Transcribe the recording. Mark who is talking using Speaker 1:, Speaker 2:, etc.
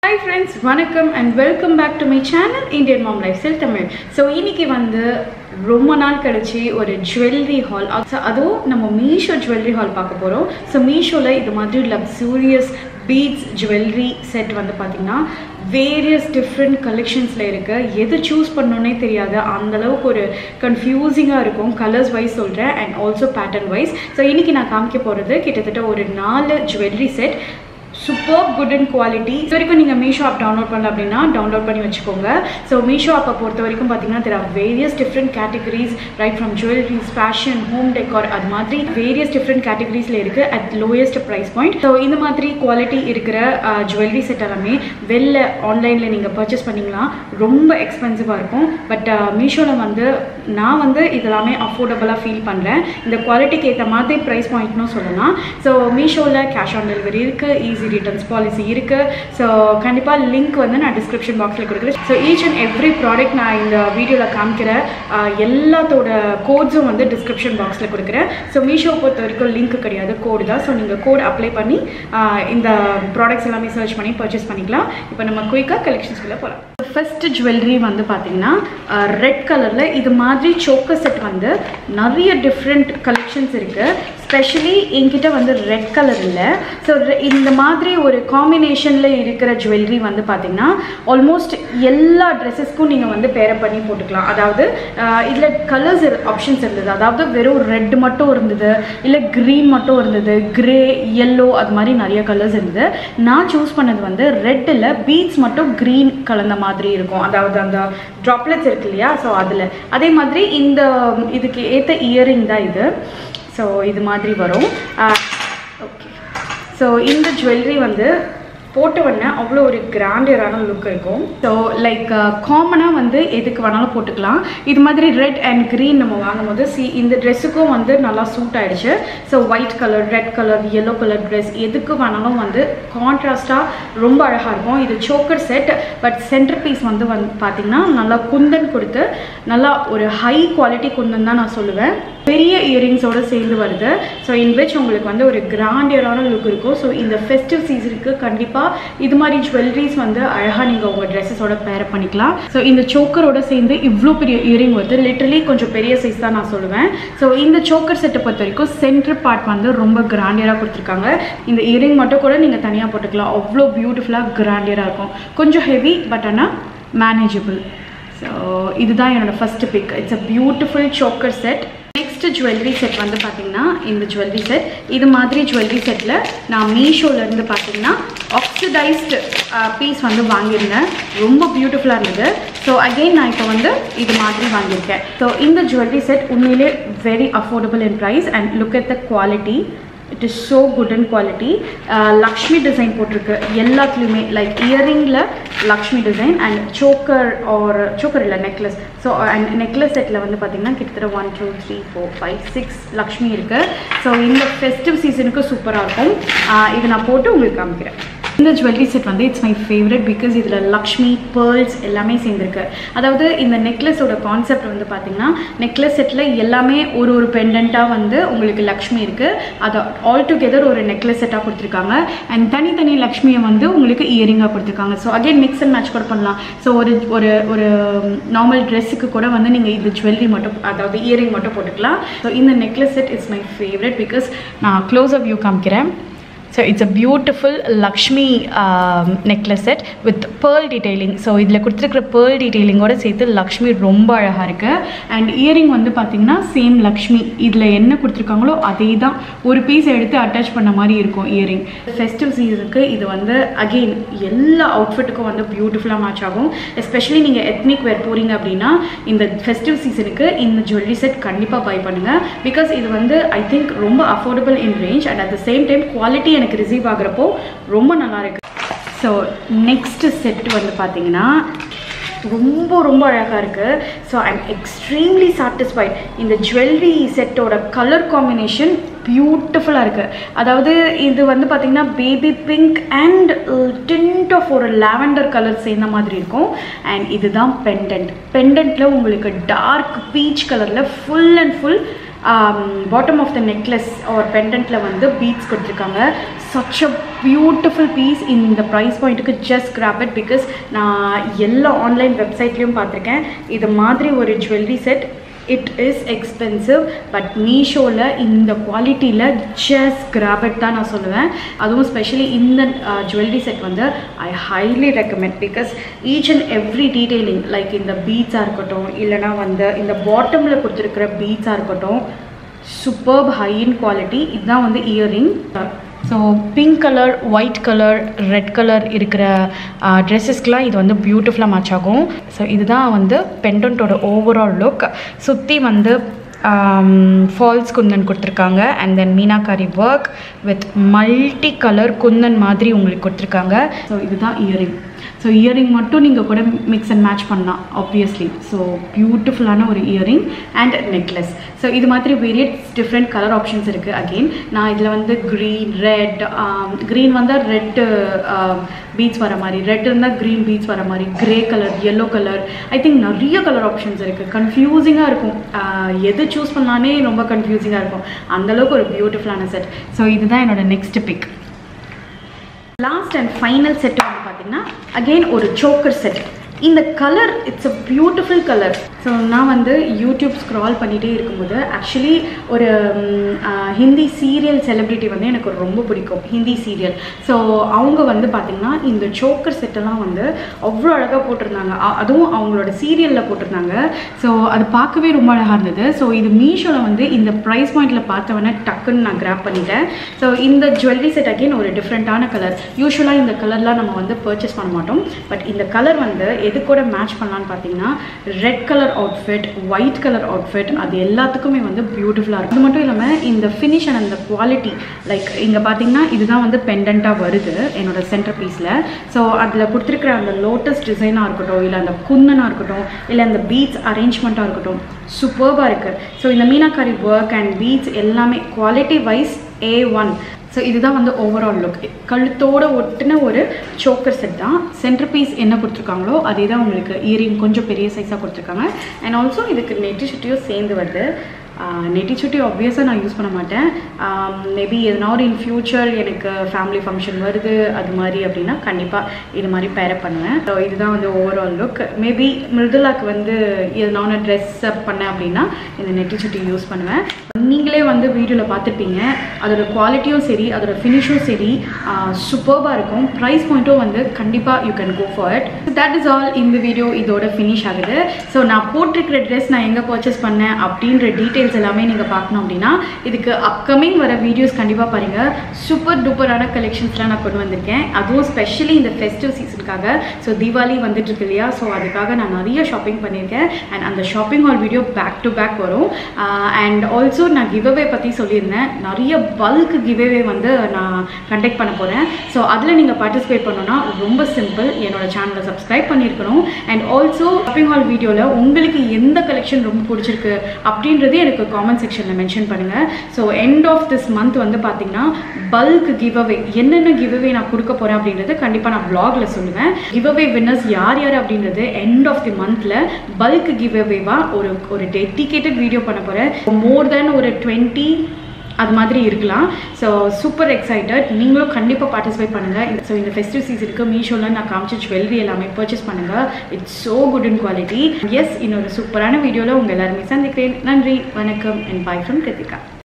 Speaker 1: hi friends வணக்கம் and welcome back to my channel Indian mom life style Tamil so இன்னைக்கு வந்து ரொம்ப நாள் கழிச்சு ஒரு ஜுவல்லரி ஹால் அதுவும் நம்ம மீஷோ ஜுவல்லரி ஹால் பார்க்க போகிறோம் ஸோ மீஷோவில் இது மாதிரி லக்ஸூரியஸ் பீட்ஸ் ஜுவல்லரி செட் வந்து பார்த்திங்கன்னா வேரியஸ் டிஃப்ரெண்ட் கலெக்ஷன்ஸில் இருக்குது எது சூஸ் பண்ணோன்னே தெரியாது அந்தளவுக்கு ஒரு கன்ஃபியூசிங்காக இருக்கும் கலர்ஸ் வைஸ் சொல்கிறேன் and also pattern wise so இன்றைக்கி நான் காமிக்க போகிறது கிட்டத்தட்ட ஒரு நாலு jewellery set super good and quality இது வரைக்கும் நீங்கள் மீஷோ ஆப் டவுன்லோட் பண்ணல அப்படின்னா டவுன்லோட் பண்ணி வச்சுக்கோங்க ஸோ மீஷோ ஆப்பை பொறுத்த வரைக்கும் பார்த்தீங்கன்னா there are various different categories right from jewelleries fashion home decor அது மாதிரி வேரியஸ் டிஃப்ரெண்ட் கேட்டகரிஸில் இருக்குது at lowest price point so இந்த மாதிரி குவாலிட்டி இருக்கிற ஜுவல்லரி செட் எல்லாமே வெளில ஆன்லைனில் நீங்கள் பர்ச்சேஸ் பண்ணிங்கன்னா ரொம்ப எக்ஸ்பென்சிவாக இருக்கும் பட் மீஷோவில் வந்து நான் வந்து இதெல்லாமே அஃபோர்டபுளாக ஃபீல் பண்ணுறேன் இந்த குவாலிட்டிக்கு ஏற்ற மாதிரி ப்ரைஸ் பாயிண்ட்னும் சொல்லலாம் ஸோ மீஷோவில் கேஷ் ஆன் டெலிவரி இருக்குது ஈஸி ரிட்டர்ன்ஸ் பாலிசி இருக்குது ஸோ கண்டிப்பாக லிங்க் வந்து நான் டிஸ்கிரிப்ஷன் பாக்ஸில் கொடுக்குறேன் so each and every product நான் இந்த வீடியோவில் காமிக்கிற ஆஹ், எல்லாத்தோட கோட்ஸும் வந்து டிஸ்கிரிப்ஷன் பாக்ஸில் கொடுக்குறேன் ஸோ மீஷோ பொறுத்த வரைக்கும் லிங்க் கிடையாது கோடு தான் ஸோ நீங்கள் கோட் அப்ளை பண்ணி ஆஹ், இந்த ப்ராடக்ட்ஸ் எல்லாமே சர்ச் பண்ணி பர்ச்சேஸ் பண்ணிக்கலாம் இப்போ நம்ம குயிக்காக கலெக்ஷன்ஸ்குள்ளே போகலாம் ஃபர்ஸ்ட் ஜுவல்லரி வந்து பார்த்தீங்கன்னா ரெட் கலரில் இது மாதிரி சோக்கர் செட் வந்து நிறைய டிஃப்ரெண்ட் கலெக்ஷன்ஸ் இருக்குது ஸ்பெஷலி என்கிட்ட வந்து ரெட் கலர் இல்லை ஸோ இந்த மாதிரி ஒரு காம்பினேஷனில் இருக்கிற ஜுவல்லரி வந்து பார்த்தீங்கன்னா ஆல்மோஸ்ட் எல்லா ட்ரெஸ்ஸஸ்க்கும் நீங்கள் வந்து பேரப் பண்ணி போட்டுக்கலாம் அதாவது இதில் கலர்ஸ் ஆப்ஷன்ஸ் இருந்தது அதாவது வெறும் ரெட் மட்டும் இருந்தது இல்லை க்ரீன் மட்டும் இருந்தது கிரே yellow அது மாதிரி நிறைய கலர்ஸ் இருந்தது நான் சூஸ் பண்ணது வந்து ரெட்டில் பீட்ஸ் மட்டும் க்ரீன் கலந்த மாதிரி இருக்கும் அதாவது அந்த ட்ராப்லெட்ஸ் இருக்கு இல்லையா ஸோ அதில் அதே மாதிரி இந்த இதுக்கு ஏற்ற இயரிங் தான் இது ஸோ இது மாதிரி வரும் ஓகே ஸோ இந்த ஜுவல்லரி வந்து போட்ட உடனே அவ்வளோ ஒரு கிராண்டியரான லுக் இருக்கும் ஸோ லைக் காமனாக வந்து எதுக்கு வேணாலும் போட்டுக்கலாம் இது மாதிரி ரெட் அண்ட் க்ரீன் நம்ம வாங்கும்போது சி இந்த ட்ரெஸ்ஸுக்கும் வந்து நல்லா சூட் ஆயிடுச்சு so white colour red colour yellow colour dress எதுக்கு வேணாலும் வந்து கான்ட்ராஸ்டாக ரொம்ப அழகாக இருக்கும் இது choker set but centre piece வந்து வந்து பார்த்தீங்கன்னா நல்லா குந்தன் கொடுத்து நல்லா ஒரு ஹை குவாலிட்டி குந்தன் தான் நான் சொல்லுவேன் பெரிய இயரிங்ஸோடு சேர்ந்து வருது ஸோ இன் விச் உங்களுக்கு வந்து ஒரு கிராண்டியரான லுக் இருக்கும் ஸோ இந்த ஃபெஸ்டிவ் சீசனுக்கு கண்டிப்பாக இது மாதிரி ஜுவல்லரிஸ் வந்து அழகாக நீங்கள் உங்கள் ட்ரெஸ்ஸஸோட பேர் பண்ணிக்கலாம் ஸோ இந்த சோக்கரோட சேர்ந்து இவ்வளோ பெரிய இயரிங் வருது லிட்டரலி கொஞ்சம் பெரிய சைஸ் தான் நான் சொல்லுவேன் ஸோ இந்த சோக்கர் செட்டை பொறுத்த வரைக்கும் சென்டர் பார்ட் வந்து ரொம்ப கிராண்டியராக கொடுத்துருக்காங்க இந்த இயரிங் மட்டும் கூட நீங்கள் தனியாக போட்டுக்கலாம் அவ்வளோ பியூட்டிஃபுல்லாக கிராண்டியராக இருக்கும் கொஞ்சம் ஹெவி பட் ஆனால் மேனேஜபிள் ஸோ இதுதான் என்னோட first pick it's a beautiful choker set next jewellery set வந்து பார்த்தீங்கன்னா இந்த ஜுவல்லரி செட் இது மாதிரி ஜுவல்லரி செட்டில் நான் மீஷோலேருந்து பார்த்தீங்கன்னா ஆக்சிடைஸ்டு பீஸ் வந்து வாங்கியிருந்தேன் ரொம்ப பியூட்டிஃபுல்லாக இருந்தது ஸோ அகெயின் நான் இப்போ வந்து இது மாதிரி வாங்கியிருக்கேன் ஸோ இந்த ஜுவல்லரி செட் உண்மையிலே very affordable in price and look at the quality it is so good and quality Lakshmi design போட்டிருக்கு எல்லாத்துலேயுமே லைக் இயரிங்கில் Lakshmi design and choker or choker இல்லை நெக்லஸ் ஸோ அண்ட் நெக்லஸ் செட்டில் வந்து பார்த்திங்கன்னா கிட்டத்தட்ட one two three four five six Lakshmi இருக்குது so இந்த ஃபெஸ்டிவ் சீசனுக்கு சூப்பராக இருக்கும் ஆஹ் இது நான் போட்டு உங்களுக்கு காமிக்கிறேன் இந்த ஜுவல்லரி செட் வந்து இட்ஸ் மை ஃபேவரட் பிகாஸ் இதில் லக்ஷ்மி பேர்ல்ஸ் எல்லாமே சேர்ந்துருக்கு அதாவது இந்த நெக்லஸோட கான்செப்ட் வந்து பார்த்தீங்கன்னா நெக்லஸ் செட்டில் எல்லாமே ஒரு ஒரு பெண்டண்ட்டாக வந்து உங்களுக்கு லக்ஷ்மி இருக்குது அதை ஆல் டுகெதர் ஒரு நெக்லஸ் செட்டாக கொடுத்துருக்காங்க அண்ட் தனித்தனி லக்ஷ்மியை வந்து உங்களுக்கு இயரிங்காக கொடுத்துருக்காங்க so again mix and match கூட பண்ணலாம் ஸோ ஒரு ஒரு ஒரு நார்மல் ட்ரெஸ்ஸுக்கு கூட வந்து நீங்கள் இது ஜுவல்லரி மட்டும் அதாவது இயரிங் மட்டும் போட்டுக்கலாம் ஸோ இந்த necklace set is my favourite because நான் க்ளோஸ் அப் வியூ காமிக்கிறேன் so it's a beautiful Lakshmi necklace set with pearl detailing so இதில் கொடுத்துருக்குற பேர்ல் டீடைலிங்கோட சேர்த்து லக்ஷ்மி ரொம்ப அழகாக இருக்குது அண்ட் இயரிங் வந்து பார்த்திங்கன்னா சேம் லக்ஷ்மி இதில் என்ன கொடுத்துருக்காங்களோ அதே தான் ஒரு பீஸ் எடுத்து அட்டாச் பண்ண மாதிரி இருக்கும் இயரிங் ஃபெஸ்டிவ் சீசனுக்கு இது வந்து அகெயின் எல்லா அவுட்ஃபிட்டுக்கும் வந்து பியூட்டிஃபுல்லாக மேட்ச் ஆகும் எஸ்பெஷலி நீங்கள் எத்னிக் வேர் போகிறீங்க அப்படின்னா இந்த ஃபெஸ்டிவ் சீசனுக்கு இந்த ஜுவல்லரி செட் கண்டிப்பாக பை பண்ணுங்கள் பிகாஸ் இது வந்து ஐ திங்க் ரொம்ப affordable in range and at the same time quality எனக்கு ரிசீவ் ஆகுறப்போ ரொம்ப நல்லா இருக்கு ஸோ நெக்ஸ்ட் செட் வந்து பார்த்தீங்கன்னா ரொம்ப ரொம்ப அழகாக இருக்குது ஸோ ஐம் எக்ஸ்ட்ரீம்லி சாட்டிஸ்ஃபைட் இந்த ஜுவல்லரி செட்டோட கலர் காம்பினேஷன் பியூட்டிஃபுல்லாக இருக்குது அதாவது இது வந்து பார்த்திங்கன்னா baby pink and tint of ஒரு லாவெண்டர் கலர் சேர்ந்த மாதிரி இருக்கும் அண்ட் இதுதான் பெண்டன்ட் பெண்டன்ட்டில் உங்களுக்கு டார்க் பீச் கலரில் full and full bottom of the necklace ஒரு பெண்டன்ட்டில் வந்து பீட்ஸ் கொடுத்துருக்காங்க சச் அ பியூட்டிஃபுல் பீஸ் இந்த ப்ரைஸ் பாயிண்ட்டுக்கு ஜஸ்ட் கிராப் இட் பிகாஸ் நான் எல்லா ஆன்லைன் வெப்சைட்லேயும் பார்த்துருக்கேன் இது மாதிரி ஒரு jewellery set it is expensive but மீஷோவில் இந்த குவாலிட்டியில் ஜஸ்ட் கிராபட் தான் நான் சொல்லுவேன் அதுவும் ஸ்பெஷலி இந்த ஜுவல்லரி செட் வந்து I highly recommend because each and every detailing like இந்த பீட்ஸாக இருக்கட்டும் இல்லைனா வந்து இந்த பாட்டமில் கொடுத்துருக்கிற பீட்ஸாக இருக்கட்டும் சூப்பர்ப் ஹை இன் குவாலிட்டி இதுதான் வந்து earring so pink colour white colour red colour இருக்கிற ட்ரெஸ்ஸஸ்க்கெலாம் இது வந்து பியூட்டிஃபுல்லாக மேட்ச் ஆகும் ஸோ இதுதான் வந்து பெண்டன்ட்டோட ஓவரால் லுக் சுற்றி வந்து ஃபால்ஸ் குந்தன் கொடுத்துருக்காங்க and then meenakari work with multi colour kundan மாதிரி உங்களுக்கு கொடுத்துருக்காங்க ஸோ இதுதான் இயரிங் ஸோ இயரிங் மட்டும் நீங்கள் கூட மிக்ஸ் அண்ட் மேட்ச் பண்ணலாம் ஆப்வியஸ்லி ஸோ பியூட்டிஃபுல்லான ஒரு இயரிங் அண்ட் நெக்லஸ் ஸோ இது மாதிரி வேரியட்ஸ் டிஃப்ரெண்ட் கலர் ஆப்ஷன்ஸ் இருக்குது அகெயின் நான் இதில் வந்து க்ரீன் ரெட் க்ரீன் வந்தால் ரெட்டு பீட்ஸ் வர மாதிரி ரெட் இருந்தால் க்ரீன் பீட்ஸ் வர மாதிரி grey colour yellow colour I think நிறைய கலர் ஆப்ஷன்ஸ் இருக்குது கன்ஃபியூசிங்காக இருக்கும் எது சூஸ் பண்ணலானே ரொம்ப கன்ஃபியூசிங்காக இருக்கும் அந்தளவுக்கு ஒரு பியூட்டிஃபுல்லான செட் ஸோ இதுதான் என்னோட next pick last and final set வந்து பார்த்தீங்கன்னா அகெயின் ஒரு சோக்கர் செட் இந்த colour it's a beautiful colour so நான் வந்து யூடியூப் ஸ்க்ரால் பண்ணிகிட்டே இருக்கும்போது ஆக்சுவலி ஒரு ஹிந்தி சீரியல் செலிப்ரிட்டி வந்து எனக்கு ரொம்ப பிடிக்கும் ஹிந்தி சீரியல் ஸோ அவங்க வந்து பார்த்திங்கன்னா இந்த சோக்கர் செட்டெல்லாம் வந்து அவ்வளோ அழகாக போட்டிருந்தாங்க அதுவும் அவங்களோட சீரியலில் போட்டிருந்தாங்க ஸோ அது பார்க்கவே ரொம்ப அழகாக இருந்தது ஸோ இது மீஷோவில் வந்து இந்த ப்ரைஸ் பாயிண்டில் பார்த்தவொடனே டக்குன்னு நான் கிராப் பண்ணிட்டேன் ஸோ இந்த ஜுவல்லரி செட் அகெயின் ஒரு டிஃப்ரெண்ட்டான கலர் யூஸ்வலாக இந்த கலர்லாம் நம்ம வந்து பர்ச்சேஸ் பண்ண மாட்டோம் பட் இந்த கலர் வந்து எது கூட மேட்ச் பண்ணலான்னு பார்த்தீங்கன்னா red colour outfit white colour outfit அது எல்லாத்துக்குமே வந்து பியூட்டிஃபுல்லாக இருக்கும் அது மட்டும் இல்லாமல் இந்த ஃபினிஷ் அண்ட் அந்த குவாலிட்டி லைக் இங்கே பார்த்தீங்கன்னா இதுதான் வந்து பெண்டண்ட்டாக வருது என்னோட சென்டர் பீஸில் ஸோ அதில் கொடுத்துருக்குற அந்த லோட்டஸ் டிசைனாக இருக்கட்டும் இல்லை அந்த குந்தனாக இருக்கட்டும் இல்லை அந்த பீட்ஸ் அரேஞ்ச்மெண்ட்டாக இருக்கட்டும் சூப்பர்பாக இருக்குது ஸோ இந்த மீனாக்காரி ஒர்க் அண்ட் பீட்ஸ் எல்லாமே quality wise A one so இதுதான் வந்து ஓவரால் லுக் கழுத்தோட ஒட்டின ஒரு சோக்கர் செட் தான் சென்டர் பீஸ் என்ன கொடுத்துருக்காங்களோ அதே தான் உங்களுக்கு இயரிங் கொஞ்சம் பெரிய சைஸாக கொடுத்துருக்காங்க அண்ட் ஆல்சோ இதுக்கு நெட்டி சுட்டியும் சேர்ந்து வருது நெட்டி சுட்டி ஆப்வியஸாக நான் யூஸ் பண்ண மாட்டேன் மேபி எதனா ஒரு இன் ஃபியூச்சர் எனக்கு ஃபேமிலி ஃபங்க்ஷன் வருது அது மாதிரி அப்படின்னா கண்டிப்பாக இது மாதிரி பேரப் பண்ணுவேன் ஸோ இதுதான் வந்து ஓவரால் லுக் மேபி மிருதுலாக்கு வந்து எதனா ஒன்று ட்ரெஸ் அப் பண்ணேன் அப்படின்னா இந்த நெட்டி சுட்டி யூஸ் பண்ணுவேன் நீங்களே வந்து வீடியோவில் பார்த்துருப்பீங்க அதோட குவாலிட்டியும் சரி அதோட ஃபினிஷும் சரி சூப்பர்பாக இருக்கும் ப்ரைஸ் பாயிண்ட்டும் வந்து கண்டிப்பாக you can go for it that is all இந்த வீடியோ இதோட ஃபினிஷ் ஆகுது ஸோ நான் போட்டிருக்கிற ட்ரெஸ் நான் எங்கே பர்ச்சேஸ் பண்ணேன் அப்படின்ற டீட்டெயில்ஸ் எல்லாமே நீங்கள் பார்க்கணும் அப்படின்னா இதுக்கு அப்கமிங் வர வீடியோஸ் கண்டிப்பாக பாருங்கள் சூப்பர் டூப்பரான கலெக்ஷன்ஸ்லாம் நான் கொண்டு வந்திருக்கேன் அதுவும் ஸ்பெஷலி இந்த ஃபெஸ்டிவ் சீசனுக்காக ஸோ தீபாவளி வந்துட்டு இருக்கு இல்லையா ஸோ அதுக்காக நான் நிறைய ஷாப்பிங் பண்ணியிருக்கேன் அண்ட் அந்த shopping haul video back to back வரும் அண்ட் ஆல்சோ நான் கிவ்அவே பற்றி சொல்லியிருந்தேன் நிறைய பல்க் கிவ்அவே வந்து நான் கண்டக்ட் பண்ண போகிறேன் ஸோ அதில் நீங்கள் பார்ட்டிசிபேட் பண்ணணும்னா ரொம்ப சிம்பிள் என்னோட சேனலை சப்ஸ்கிரைப் பண்ணியிருக்கணும் அண்ட் ஆல்சோ ஷாப்பிங் ஹால் வீடியோவில் உங்களுக்கு எந்த கலெக்ஷன் ரொம்ப பிடிச்சிருக்கு அப்படின்றது எனக்கு காமெண்ட் செக்ஷனில் மென்ஷன் பண்ணுங்கள் so end of this month வந்து பார்த்தீங்கன்னா பல்க் கிவ்அவே என்னென்ன கிவ்அவே நான் கொடுக்க போகிறேன் அப்படின்றது கண்டிப்பாக நான் ப்ளாகில் சொல்லுவேன் கிவ்அவே வின்னர்ஸ் யார் யார் அப்படின்றது எண்ட் ஆஃப் தி மந்தில் பல்க் கிவ்அவேவாக ஒரு ஒரு டெடிக்கேட்டட் வீடியோ பண்ண போகிறேன் மோர் தேன் ஒரு டுவெண்ட்டி அது மாதிரி இருக்கலாம் ஸோ சூப்பர் எக்ஸைட்டட் நீங்களும் கண்டிப்பாக பார்ட்டிசிபேட் பண்ணுங்கள் ஸோ இந்த ஃபெஸ்டிவ் சீசனுக்கு மீஷோவில் நான் காமிச்ச ஜுவல்லரி எல்லாமே பர்ச்சேஸ் பண்ணுங்கள் it's so good in quality yes இன்னொரு சூப்பரான வீடியோவில் உங்கள் எல்லாருமே சந்திக்கிறேன் நன்றி வணக்கம் அண்ட் பாய் ஃப்ரம் கிருத்திகா